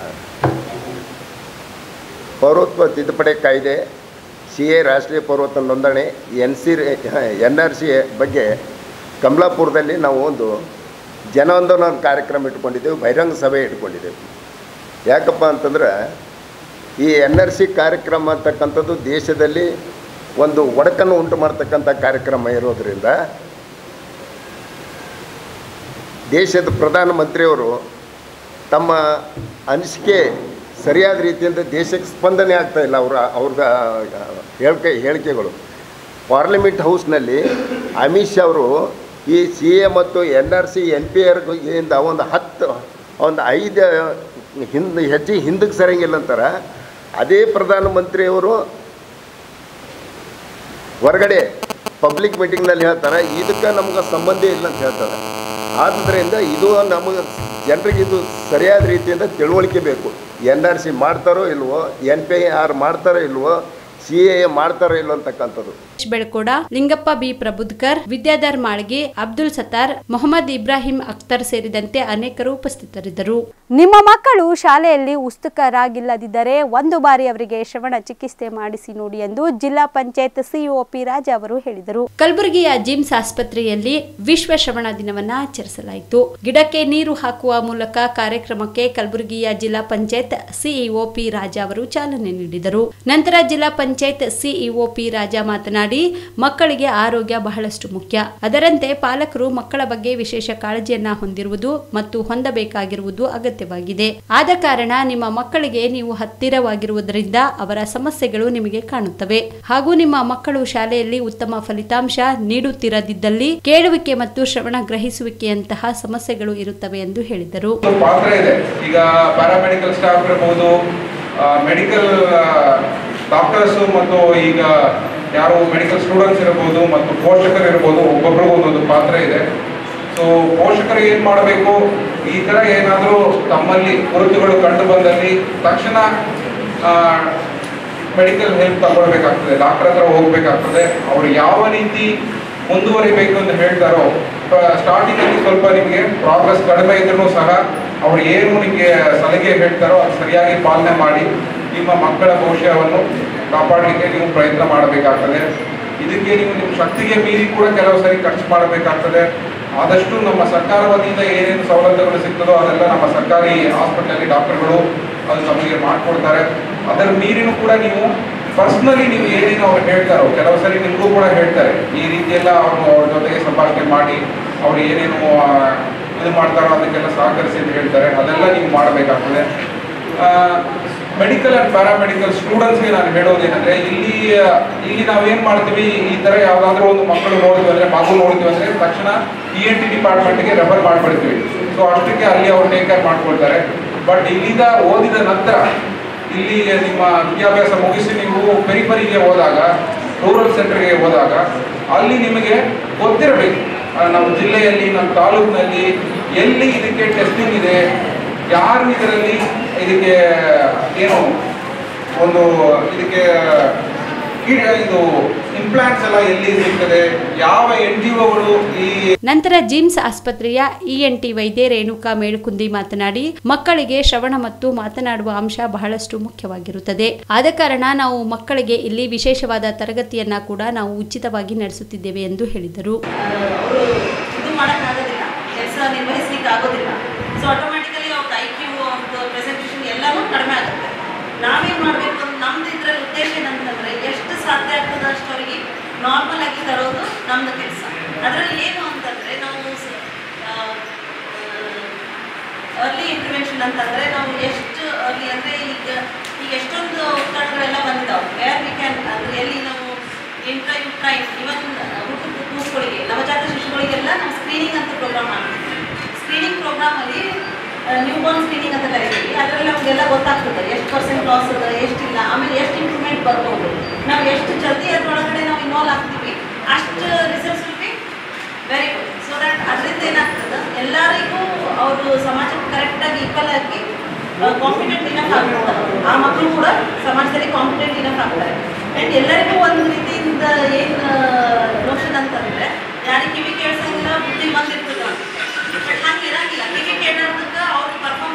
ಪೌರತ್ವ ತಿದ್ದುಪಡಿ ಕಾಯ್ದೆ ಸಿ ಎ ರಾಷ್ಟ್ರೀಯ ಪೌರತ್ವ ನೋಂದಣಿ N C N R C ಬಗ್ಗೆ ಕಮಲಾಪುರದಲ್ಲಿ ನಾವು ಒಂದು ಜನಾಂದೋಲನ ಕಾರ್ಯಕ್ರಮ ಇಟ್ಕೊಂಡಿದ್ದೆವು ಬಹಿರಂಗ ಸಭೆ ಇಟ್ಕೊಂಡಿದ್ದೆವು ಯಾಕಪ್ಪ ಅಂತಂದ್ರೆ ಈ ಎನ್ ಆರ್ ಸಿ ಕಾರ್ಯಕ್ರಮ ಅಂತಕ್ಕಂಥದ್ದು ದೇಶದಲ್ಲಿ ಒಂದು ಒಡಕನ್ನು ಉಂಟು ಮಾಡ್ತಕ್ಕಂಥ ಕಾರ್ಯಕ್ರಮ ಇರೋದರಿಂದ ದೇಶದ ಪ್ರಧಾನಮಂತ್ರಿಯವರು ತಮ್ಮ ಅನಿಸಿಕೆ ಸರಿಯಾದ ರೀತಿಯಿಂದ ದೇಶಕ್ಕೆ ಸ್ಪಂದನೆ ಆಗ್ತಾ ಇಲ್ಲ ಅವರ ಅವ್ರದ ಹೇಳಿಕೆ ಹೇಳಿಕೆಗಳು ಪಾರ್ಲಿಮೆಂಟ್ ಹೌಸ್ನಲ್ಲಿ ಅಮಿತ್ ಶಾ ಅವರು ಈ ಸಿ ಎ ಮತ್ತು N R C N P ಆರ್ಗಿಂದ ಒಂದು ಹತ್ತು ಒಂದು ಐದು ಹಿಂದೆ ಹೆಜ್ಜೆ ಹಿಂದಕ್ಕೆ ಸರಿಯಂಗಿಲ್ಲ ಅಂತಾರೆ ಅದೇ ಪ್ರಧಾನಮಂತ್ರಿಯವರು ಹೊರಗಡೆ ಪಬ್ಲಿಕ್ ಮೀಟಿಂಗ್ನಲ್ಲಿ ಹೇಳ್ತಾರೆ ಇದಕ್ಕೆ ನಮ್ಗೆ ಸಂಬಂಧ ಇಲ್ಲ ಅಂತ ಹೇಳ್ತಾರೆ ಆದ್ದರಿಂದ ಇದು ನಮಗೆ ಜನರಿಗೆ ಇದು ಸರಿಯಾದ ರೀತಿಯಿಂದ ತಿಳುವಳಿಕೆ ಬೇಕು ಎನ್ ಆರ್ ಸಿ ಮಾಡ್ತಾರೋ ಇಲ್ವೋ ಎನ್ ಪಿ ಆರ್ ಮಾಡ್ತಾರೋ ಇಲ್ವೋ ಸಿ ಎ ಮಾಡ್ತಾರೋ ಇಲ್ವೋ ಅಂತಕ್ಕಂಥದ್ದು ಬೆಳಕೋಡ ಲಿಂಗಪ್ಪ ಬಿ ಪ್ರಬುದ್ಕರ್ ವಿದ್ಯಾಧರ್ ಮಾಳ್ಗಿ ಅಬ್ದುಲ್ ಸತ್ತಾರ್ ಮೊಹಮ್ಮದ್ ಇಬ್ರಾಹಿಂ ಅಖ್ತರ್ ಸೇರಿದಂತೆ ಅನೇಕರು ಉಪಸ್ಥಿತರಿದ್ದರು ನಿಮ್ಮ ಮಕ್ಕಳು ಶಾಲೆಯಲ್ಲಿ ಉಸ್ತುಕರಾಗಿಲ್ಲದಿದ್ದರೆ ಒಂದು ಬಾರಿ ಅವರಿಗೆ ಶ್ರವಣ ಚಿಕಿತ್ಸೆ ಮಾಡಿಸಿ ನೋಡಿ ಎಂದು ಜಿಲ್ಲಾ ಪಂಚಾಯತ್ ಸಿಇಒ ಪಿ ರಾಜ ಅವರು ಹೇಳಿದರು ಕಲಬುರಗಿಯ ಜಿಮ್ಸ್ ಆಸ್ಪತ್ರೆಯಲ್ಲಿ ವಿಶ್ವ ಶ್ರವಣ ದಿನವನ್ನ ಆಚರಿಸಲಾಯಿತು ಗಿಡಕ್ಕೆ ನೀರು ಹಾಕುವ ಮೂಲಕ ಕಾರ್ಯಕ್ರಮಕ್ಕೆ ಕಲಬುರಗಿಯ ಜಿಲ್ಲಾ ಪಂಚಾಯತ್ ಸಿಇಒ ಪಿ ರಾಜ ಅವರು ಚಾಲನೆ ನೀಡಿದರು ನಂತರ ಜಿಲ್ಲಾ ಪಂಚಾಯತ್ ಸಿಇಒ ಪಿ ರಾಜ ಮಾತನಾಡಿ ಮಕ್ಕಳಿಗೆ ಆರೋಗ್ಯ ಬಹಳಷ್ಟು ಮುಖ್ಯ ಅದರಂತೆ ಪಾಲಕರು ಮಕ್ಕಳ ಬಗ್ಗೆ ವಿಶೇಷ ಕಾಳಜಿಯನ್ನ ಹೊಂದಿರುವುದು ಮತ್ತು ಹೊಂದಬೇಕಾಗಿರುವುದು ಅಗತ್ಯವಾಗಿದೆ ಆದ ಕಾರಣ ನಿಮ್ಮ ಮಕ್ಕಳಿಗೆ ನೀವು ಹತ್ತಿರವಾಗಿರುವುದರಿಂದ ಅವರ ಸಮಸ್ಯೆಗಳು ನಿಮಗೆ ಕಾಣುತ್ತವೆ ಹಾಗೂ ನಿಮ್ಮ ಮಕ್ಕಳು ಶಾಲೆಯಲ್ಲಿ ಉತ್ತಮ ಫಲಿತಾಂಶ ನೀಡುತ್ತಿರದಿದ್ದಲ್ಲಿ ಕೇಳುವಿಕೆ ಮತ್ತು ಶ್ರವಣ ಗ್ರಹಿಸುವಿಕೆಯಂತಹ ಸಮಸ್ಯೆಗಳು ಇರುತ್ತವೆ ಎಂದು ಹೇಳಿದರು ಒಂದು ಪಾತ್ರ ಇದೆ ಈಗ ಪ್ಯಾರಾಮೆಡಿಕಲ್ ಸ್ಟಾಫ್ ಇರ್ಬೋದು ಮೆಡಿಕಲ್ ಡಾಕ್ಟರ್ಸು ಮತ್ತು ಈಗ ಯಾರು ಮೆಡಿಕಲ್ ಸ್ಟೂಡೆಂಟ್ಸ್ ಇರ್ಬೋದು ಮತ್ತು ಪೋಷಕರು ಇರ್ಬೋದು ಒಬ್ಬೊಬ್ರಿಗೂ ಒಂದೊಂದು ಪಾತ್ರ ಇದೆ ಸೊ ಪೋಷಕರು ಏನು ಮಾಡಬೇಕು ಈ ಥರ ಏನಾದರೂ ತಮ್ಮಲ್ಲಿ ಗುರುತುಗಳು ಕಂಡು ಬಂದಲ್ಲಿ ತಕ್ಷಣ ಮೆಡಿಕಲ್ ಹೆಲ್ಪ್ ತಗೊಳ್ಬೇಕಾಗ್ತದೆ ಡಾಕ್ಟರ್ ಹತ್ರ ಹೋಗ್ಬೇಕಾಗ್ತದೆ ಅವ್ರು ಯಾವ ರೀತಿ ಮುಂದುವರಿಬೇಕು ಅಂತ ಹೇಳ್ತಾರೋ ಸ್ಟಾರ್ಟಿಂಗ್ ಅಲ್ಲಿ ಸ್ವಲ್ಪ ನಿಮಗೆ ಪ್ರಾಗ್ರೆಸ್ ಕಡಿಮೆ ಇದ್ರೂ ಸಹ ಅವ್ರು ಏನು ನಿಮಗೆ ಸಲಹೆ ಹೇಳ್ತಾರೋ ಅದು ಸರಿಯಾಗಿ ಪಾಲನೆ ಮಾಡಿ ನಿಮ್ಮ ಮಕ್ಕಳ ಭವಿಷ್ಯವನ್ನು ಕಾಪಾಡಲಿಕ್ಕೆ ನೀವು ಪ್ರಯತ್ನ ಮಾಡಬೇಕಾಗ್ತದೆ ಇದಕ್ಕೆ ನೀವು ನಿಮ್ಮ ಶಕ್ತಿಗೆ ಮೀರಿ ಕೂಡ ಕೆಲವು ಸರಿ ಖರ್ಚು ಮಾಡಬೇಕಾಗ್ತದೆ ಆದಷ್ಟು ನಮ್ಮ ಸರ್ಕಾರ ವತಿಯಿಂದ ಏನೇನು ಸವಲತ್ತುಗಳು ಸಿಗ್ತದೋ ಅದೆಲ್ಲ ನಮ್ಮ ಸರ್ಕಾರಿ ಹಾಸ್ಪಿಟಲಲ್ಲಿ ಡಾಕ್ಟರ್ಗಳು ಅದು ನಮಗೆ ಮಾಡಿಕೊಡ್ತಾರೆ ಅದರ ಮೀರಿನೂ ಕೂಡ ನೀವು ಪರ್ಸ್ನಲಿ ನೀವು ಏನೇನು ಅವ್ರು ಹೇಳ್ತಾರೋ ಕೆಲವು ಸರಿ ನಿಮಗೂ ಕೂಡ ಹೇಳ್ತಾರೆ ಈ ರೀತಿಯೆಲ್ಲ ಅವರು ಅವ್ರ ಜೊತೆಗೆ ಸಂಭಾಷಣೆ ಮಾಡಿ ಅವ್ರು ಏನೇನು ಆ, ಇದು ಮಾಡ್ತಾರೋ ಅದಕ್ಕೆಲ್ಲ ಸಹಕರಿಸಿ ಅಂತ ಹೇಳ್ತಾರೆ ಅದೆಲ್ಲ ನೀವು ಮಾಡಬೇಕಾಗ್ತದೆ ಮೆಡಿಕಲ್ ಆ್ಯಂಡ್ ಪ್ಯಾರಾಮೆಡಿಕಲ್ ಸ್ಟೂಡೆಂಟ್ಸ್ಗೆ ನಾನು ಹೇಳೋದೇನೆಂದರೆ ಇಲ್ಲಿ ಇಲ್ಲಿ ನಾವೇನು ಮಾಡ್ತೀವಿ ಈ ಥರ ಯಾವುದಾದ್ರೂ ಒಂದು ಮಕ್ಕಳು ನೋಡಿದ್ವಿ ಅಂದರೆ ಮಗು ನೋಡಿದ್ವಿ ಅಂದರೆ ತಕ್ಷಣ ಇ ಎನ್ ಟಿ ಡಿಪಾರ್ಟ್ಮೆಂಟ್ಗೆ ರೆಫರ್ ಮಾಡಿಬಿಡ್ತೀವಿ ಸೊ ಅಷ್ಟಕ್ಕೆ ಅಲ್ಲಿ ಅವ್ರು ಟೇಕ್ ಕೇರ್ ಮಾಡ್ಕೊಳ್ತಾರೆ ಬಟ್ ಇಲ್ಲಿಂದ ಓದಿದ ನಂತರ ಇಲ್ಲಿ ನಿಮ್ಮ ವಿದ್ಯಾಭ್ಯಾಸ ಮುಗಿಸಿ ನೀವು ಪೆರಿಪರಿಗೆ ಹೋದಾಗ ರೂರಲ್ ಸೆಂಟರ್ಗೆ ಹೋದಾಗ ಅಲ್ಲಿ ನಿಮಗೆ ಗೊತ್ತಿರಬೇಕು ಆ, ನಮ್ಮ ಜಿಲ್ಲೆಯಲ್ಲಿ ನಮ್ಮ ತಾಲೂಕಿನಲ್ಲಿ ಎಲ್ಲಿ ಇದಕ್ಕೆ ಟೆಸ್ಟಿಂಗ್ ಇದೆ ಯಾರು ಇದರಲ್ಲಿ ಇದಕ್ಕೆ ಏನು ಒಂದು ಇದಕ್ಕೆ ಕೀಟ ಇದು ಇಂಪ್ಲಾಂಟ್ಸ್ ಎಲ್ಲ ಎಲ್ಲಿ ಸಿಗ್ತದೆ ಯಾವ ಎನ್ ಜಿ ಒಗಳು ಈ ನಂತರ ಜಿಮ್ಸ್ ಆಸ್ಪತ್ರೆಯ ಇಎನ್ಟಿ ವೈದ್ಯೆ ರೇಣುಕಾ ಮೇಳುಕುಂದಿ ಮಾತನಾಡಿ ಮಕ್ಕಳಿಗೆ ಶ್ರವಣ ಮತ್ತು ಮಾತನಾಡುವ ಅಂಶ ಬಹಳಷ್ಟು ಮುಖ್ಯವಾಗಿರುತ್ತದೆ ಆದ ಕಾರಣ ನಾವು ಮಕ್ಕಳಿಗೆ ಇಲ್ಲಿ ವಿಶೇಷವಾದ ತರಗತಿಯನ್ನ ಕೂಡ ನಾವು ಉಚಿತವಾಗಿ ನಡೆಸುತ್ತಿದ್ದೇವೆ ಎಂದು ಹೇಳಿದರು ಅವರು ಇದು ಮಾಡೋಕ್ಕಾಗೋದಿಲ್ಲ ಕೆಲಸ ನಿರ್ವಹಿಸ್ಲಿಕ್ಕೆ ಆಗೋದಿಲ್ಲ ಸೊ ಆಟೋಮೆಟಿಕಲಿ ಅವ್ರ ಐ ಕ್ಯೂ ಅವ್ರದ್ದು ಪ್ರೆಸೆಂಟೇಷನ್ ಎಲ್ಲನೂ ಕಡಿಮೆ ಆಗುತ್ತೆ ನಾವೇನು ಮಾಡಬೇಕು ಅಂತ ನಮ್ದು ಇದರಲ್ಲಿ ಉದ್ದೇಶ ಏನಂತಂದರೆ ಎಷ್ಟು ಸಾಧ್ಯ ಆಗ್ತದೆ ಅಷ್ಟು ಅವರಿಗೆ ನಾರ್ಮಲ್ ಆಗಿ ತರೋದು ನಮ್ಮದು ಕೆಲಸ ಅದರಲ್ಲಿ ಏನು ಅಂತಂದರೆ ನಾವು ಅರ್ಲಿ ಇಂಟರ್ವೆನ್ಷನ್ ಅಂತಂದರೆ ನಾವು ಎಷ್ಟು ಅರ್ಲಿ ಅಂದರೆ ಈಗ ಈಗ ಎಷ್ಟೊಂದು ಉತ್ತರಗಳೆಲ್ಲ ಬಂದಿದ್ದಾವೆ ವೇರ್ ವಿ ಕ್ಯಾನ್ ಅಂದರೆ ಎಲ್ಲಿ ನಾವು ಇಂಟ್ರೈನ್ ಇವನ್ ಹುಟ್ಟುದ ಕೂಸುಗಳಿಗೆ ನವಜಾತ ಶಿಶುಗಳಿಗೆಲ್ಲ ನಾವು ಸ್ಕ್ರೀನಿಂಗ್ ಅಂತ ಪ್ರೋಗ್ರಾಮ್ ಮಾಡ್ತೀವಿ ಸ್ಕ್ರೀನಿಂಗ್ ಪ್ರೋಗ್ರಾಮಲ್ಲಿ ನ್ಯೂ ಬಾರ್ನ್ ಸ್ಕ್ರೀನಿಂಗ್ ಅಂತ ಕರಿತೀವಿ ಅದರಲ್ಲಿ ನಮಗೆಲ್ಲ ಗೊತ್ತಾಗ್ತದೆ ಎಷ್ಟು ಪರ್ಸೆಂಟ್ ಲಾಸ್ ಅದ ಎಷ್ಟಿಲ್ಲ ಆಮೇಲೆ ಎಷ್ಟು ಇಂಪ್ರೂವ್ಮೆಂಟ್ ಬರ್ಬೋದು ನಾವು ಎಷ್ಟು ಜಲ್ದಿ ಅದ್ರೊಳಗಡೆ ನಾವು ಇನ್ವಾಲ್ವ್ ಆಗ್ತೀವಿ ಅಷ್ಟು results will be very good so that ಅದರಿಂದ ಏನಾಗ್ತದೆ ಎಲ್ಲರಿಗೂ ಅವರು ಸಮಾಜಕ್ಕೆ ಕರೆಕ್ಟಾಗಿ ಈಕ್ವಲ್ ಆಗಿ ಕಾಂಪಿಟೆಂಟ್ ಇನಫ್ ಆಗ್ತಾರೆ ಆ ಮಕ್ಕಳು ಕೂಡ ಸಮಾಜದಲ್ಲಿ ಕಾಂಪಿಟೆಂಟ್ ಇನಫ್ ಆಗ್ತಾರೆ ಆ್ಯಂಡ್ ಎಲ್ಲರಿಗೂ ಒಂದು ರೀತಿಯಿಂದ ಏನು ನೋಷನ್ ಅಂತಂದರೆ ಯಾರಿಗೆ ಕಿವಿ ಕೇಳಿಸಂಗಿಲ್ಲ ಬುದ್ಧಿ ಬಂದಿರ್ತದೆ ಬಟ್ ಹಂಗೆ ಇರಂಗಿಲ್ಲ ಕಿವಿ ಕೇಳೋದಕ್ಕೆ ಅವ್ರ performance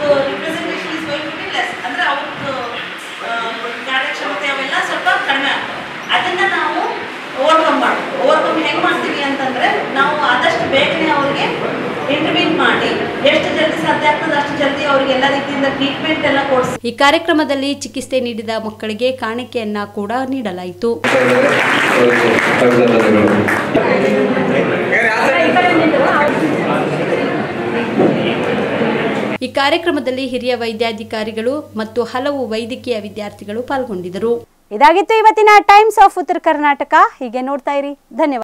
representation is going to be less ಅಂದ್ರೆ ಅವ್ರದ್ದು ಕಾರ್ಯಕ್ಷಮತೆ ಅವೆಲ್ಲ ಸ್ವಲ್ಪ ಕಡಿಮೆ ಆಗ್ತವೆ ಅದನ್ನ ನಾವು ಓವರ್ಕಮ್ ಮಾಡ್ತೀವಿ ಓವರ್ಕಮ್ ಹೆಂಗೆ ಮಾಡ್ತೀವಿ ಅಂತಂದ್ರೆ ನಾವು ಆದಷ್ಟು ಬೇಗನೆ ಅವ್ರಿಗೆ ಇಂಟರ್ವ್ಯೂನ್ ಮಾಡಿ ಎಷ್ಟು ಜಲ್ದಿ ಸಾಧ್ಯ ಆಗ್ತದೆ ಅಷ್ಟು ಜಲ್ದಿ ಅವ್ರಿಗೆ ಎಲ್ಲ ರೀತಿಯಿಂದ ಟ್ರೀಟ್ಮೆಂಟ್ ಎಲ್ಲ ಕೊಡಿಸಿ ಈ ಕಾರ್ಯಕ್ರಮದಲ್ಲಿ ಚಿಕಿತ್ಸೆ ನೀಡಿದ ಮಕ್ಕಳಿಗೆ ಕಾಣಿಕೆಯನ್ನ ಕೂಡ ನೀಡಲಾಯಿತು ಈ ಕಾರ್ಯಕ್ರಮದಲ್ಲಿ ಹಿರಿಯ ವೈದ್ಯಾಧಿಕಾರಿಗಳು ಮತ್ತು ಹಲವು ವೈದ್ಯಕೀಯ ವಿದ್ಯಾರ್ಥಿಗಳು ಪಾಲ್ಗೊಂಡಿದ್ದರು ಇದಾಗಿತ್ತು ಇವತ್ತಿನ ಟೈಮ್ಸ್ ಆಫ್ ಉತ್ತರ ಕರ್ನಾಟಕ ಹೀಗೆ ನೋಡ್ತಾ ಇರಿ ಧನ್ಯವಾದ